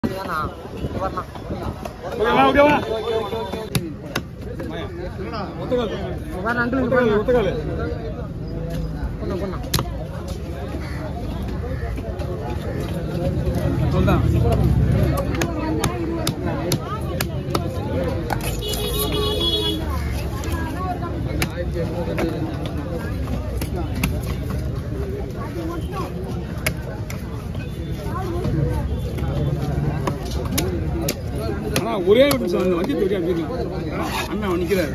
ஓகேவா ஓகேவா ஒத்தக்கால் ஒத்தக்கால் ஒத்தக்கால் சொல்தான் ஆனா ஒரே ஒரு நிமிஷம் அந்த வண்டி தெரியா வச்சுக்கலாம் அண்ணா நிக்கிறாரு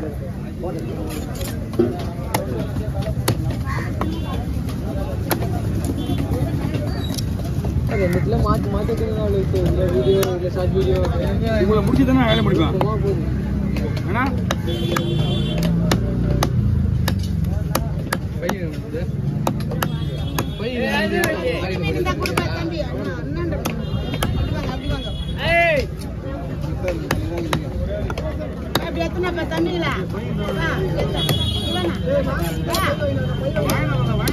ரெண்டுத்துல மாத்தி மாத்தி வச்சிருந்தாலும் இப்போ இந்த வீடியோ இல்லை ஷார்ட் வீடியோ உங்களை முடிச்சு தானே வேலை முடிப்பேன் போகுது ஏன்னா இந்த குடும்ப தம்பி அண்ணா அண்ணாண்ட அப்படி வாங்க அப்படி எத்தனை பேர் தம்பிங்களா ஆ, எத்தனை? இவனா? வா.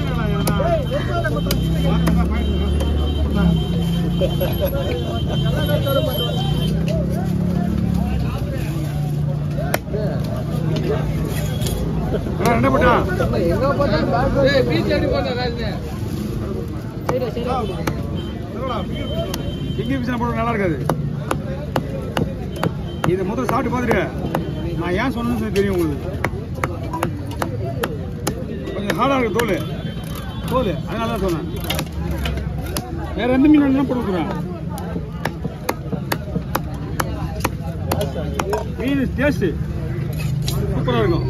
அண்ணா என்ன பண்ணா எங்க பார்த்தாலும் பீச் அடி போன சரி சரி எங்கே பிசினா போட நல்லா இருக்காது இதை முதல்ல சாப்பிட்டு பார்த்துட்டு நான் ஏன் சொன்னேன்னு சொல்லி தெரியும் உங்களுக்கு கொஞ்சம் ஹார்டாக இருக்கு தோல் தோல் அதனால தான் சொன்னேன் வேற எந்த மீன் வேணும்னா போட்டு கொடுக்குறேன் மீன் டேஸ்ட்டு சூப்பராக இருக்கும்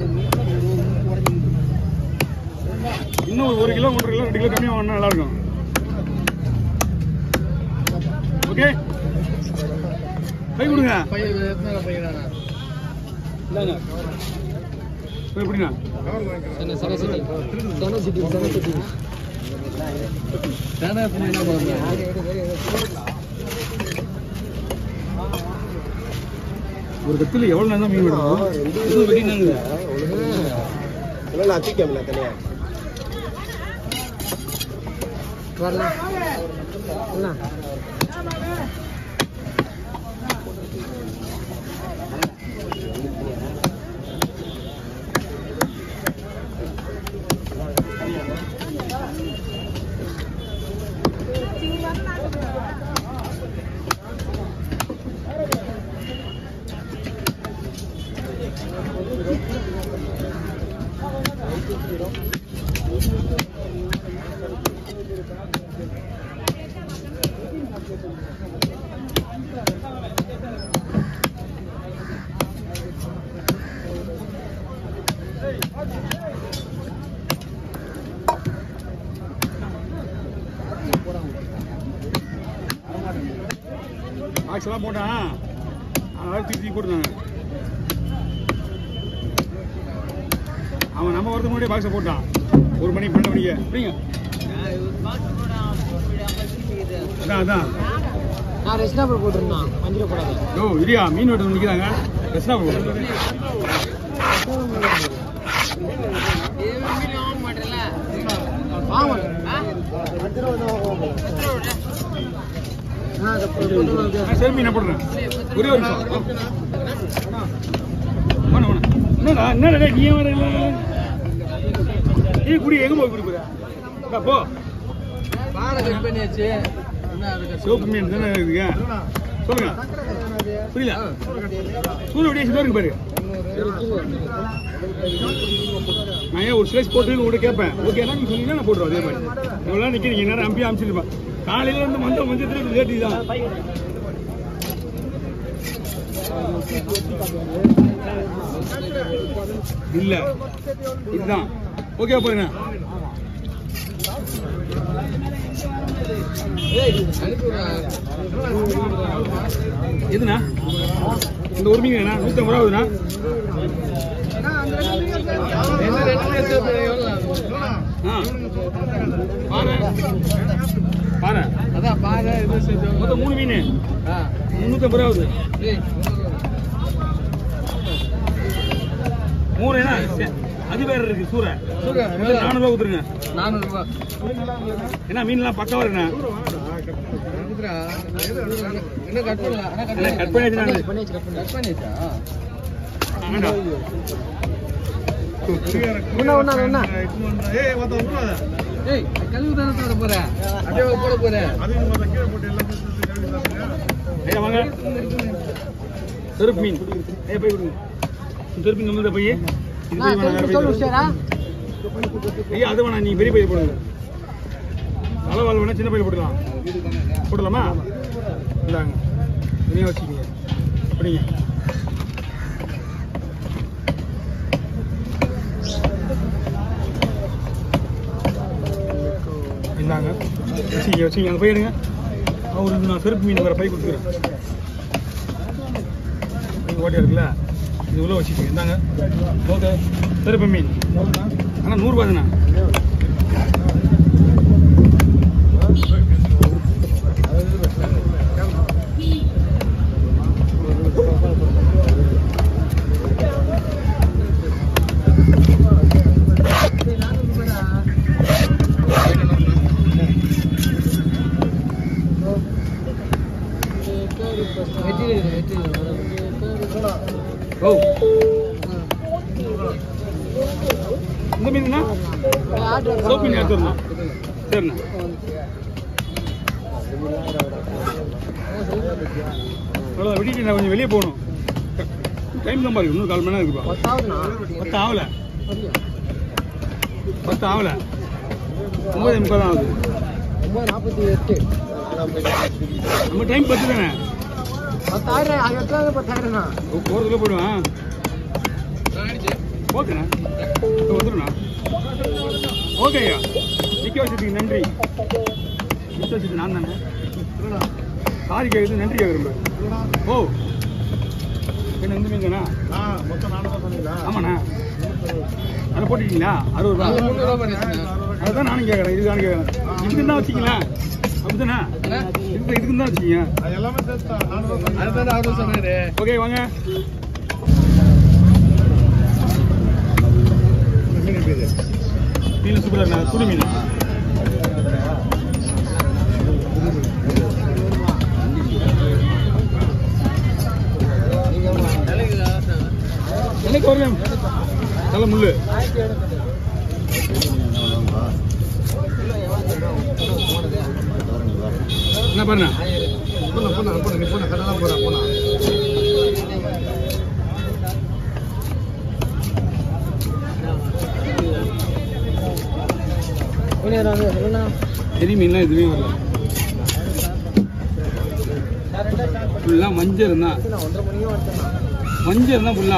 இன்னும் ஒரு ஒரு கிலோ ஒன்றரை கிலோ ரெண்டு கிலோ கம்மியாக வாங்கினா நல்லா இருக்கும் ஓகே கை கொடுங்க இந்தாங்க போய் எப்படிண்ணா Chennai Chennai city Chennai city Chennai city ஒரு கத்தில் எவ்வளோ நேரம் தான் மீன் விடுறோம் இது வெட்டினாங்க வரலாம் என்ன பாக்ஸ்லாம் போட்டான் அதனால தூக்கி தூக்கி போட்டுருந்தாங்க அவன் நம்ம வரதுக்கு முன்னாடியே பாக்ஸை போட்டான் ஒரு மணி பன்னெண்டு மணிக்கு அப்படிங்க அதான் அதான் நான் ரெஸ்டாபிள் போட்டிருந்தான் அஞ்சு ரூபா போடாது ஓ இல்லையா மீன் வெட்டு நிற்கிறாங்க ரெஸ்டா போடுங்க ஆமா ஆ அதை போட்டு நான் சரி மீன் போடுறேன் ஒரே ஒரு நிமிஷம் வேணாம் வேணாம் என்னடா என்னடா டேய், நீ ஏன் வர இல்லை நீ குடி எங்க போய் குடி போற இந்தா, போ பாறை கட் பண்ணியாச்சு என்ன அதுக்கு சிவப்பு மீன் தானே இருக்குங்க சொல்லுங்க புரியல சூரிய அப்படியே சிதா இருக்கு பாரு நான் ஏன் ஒரு ஸ்லைஸ் போட்டு கூட கேட்பேன் ஓகேனா நீங்க சொன்னீங்கன்னா நான் போட்டுருவோம் அதே மாதிரி இவ்வளோ நிற்கிறீங்க நேரம் அம்பி அமிச்சிருப்பேன் காலையில இருந்து மஞ்சள் மஞ்சள் லேட்டி தான் இல்ல இதுதான் ஓகே பாருங்க எதுண்ணா இந்த ஒரு மீன் என்ன நூற்றி ஐம்பது ரூபாதுண்ணா ஆ பாரு பாரு அதான் பாறை இது சேர்த்து மொத்தம் மூணு மீன் ஆ முந்நூற்றம்பது ரூபா ஆகுது ஏய் மூணு என்ன சே- அது வேற இருக்கு சூறை சூறை, நானூறுபா கொடுத்துருங்க நானூறு ரூபாய் என்ன மீன்லாம் பக்கவா இருக்குண்ணா இருக்குடா என்ன கட் பண்ணல ஆனா கட் இல்ல, cut பண்ணியாச்சு நானு. கட் பண்ணியாச்சா ஆமாடா. ஒண்ணா, ஒண்ணா, ஒண்ணா. ஏய், ஒருத்தன் விட்டுறாத. ஏய் கழுவு தானே தர போற அப்படியே போட போற ஐயா, வாங்க. செருப்பு மீன் ஏய், போய் கொடுங்க. செருப்பு மீன் நம்மள்ட்ட போய் இது போய் வேணாம், வேற போய் தரேன். ஐயா அது வேணாம் நீ பெரிய பைய போடுங்க அளவாள் வேணா சின்ன பையில போட்டுக்கலாம் போடலாமா இந்தாங்க இதையும் வச்சுக்கோங்க அப்படிங்க இந்தாங்க வச்சுக்க வச்சுக்க அந்த பையனுங்க அவருக்கு நான் செருப்பு மீன் வேறு பை கொடுத்துக்கிறேன் நீங்கள் ஓட்டியா இருக்குல்ல இது உள்ள வச்சுக்கோங்க இந்தாங்க ஓகே செருப்பு மீன் ஆனால் நூறுரூபா தானே வெட்டி வெட்டி ஓ இந்த மீனுண்ணா சோப்பு மீன் எடுத்துடணும் சரிண்ணா அவ்வளோ விடிட்டு நான் கொஞ்சம் வெளியே போகணும் டைம் தான் பாருங்க இன்னும் கால் மணி நேரம் இருக்குப்பா பத்து ஆகல பத்து ஆகல ஒன்பது முப்பது தான் ஆகுது நாற்பத்தி எட்டு நம்ம டைம் பத்து தானே பத்தாயிரம் அது எத்தனை பத்தாயிரம்ண்ணா போகிறதுக்குள்ள போயிடுவேன் ஓகேண்ணா இப்போ வந்துடுண்ணா ஓகே ஐயா நிற்க வச்சதுக்கு நன்றி நிற்க வச்சது நான் தானே சாரி கேட்குறது நன்றி கேட்குறேன் ஓ என்ன இந்த மீன் தானா ஆமாண்ணா அதை போட்டுட்டீங்களா அறுபது ரூபா முந்நூறுவா பண்ணிச்சுண்ணா அதுதான் நானும் கேட்குறேன் இதுதான் கேட்குறேன் இதுக்கு தான் வச்சிங்களேன் அப்படிதானே இதுக்கு இதுக்கு தான் வச்சிங்க அதுதான் அவரும் சொன்னாரு ஓகே வாங்க மீன் சூப்பராக சுடு மீன் என்னைக்கு வரணும் நல்ல முள்ளு என்ன பாருண்ணா போனா போனா போனா நீ போனா கடலாம் போறா போனா பெரிய மீன்லாம் எதுவுமே வரல ஃபுல்லாக மஞ்சள் இருந்தா ஒன்றரை மணிக்கு வந்துட்டேன் மஞ்சள் இருந்தா ஃபுல்லா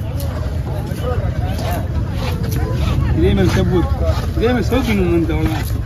இதே மாதிரி செப்பு இதே மாதிரி சிவப்பு மீன் வந்து அவ்வளோதான்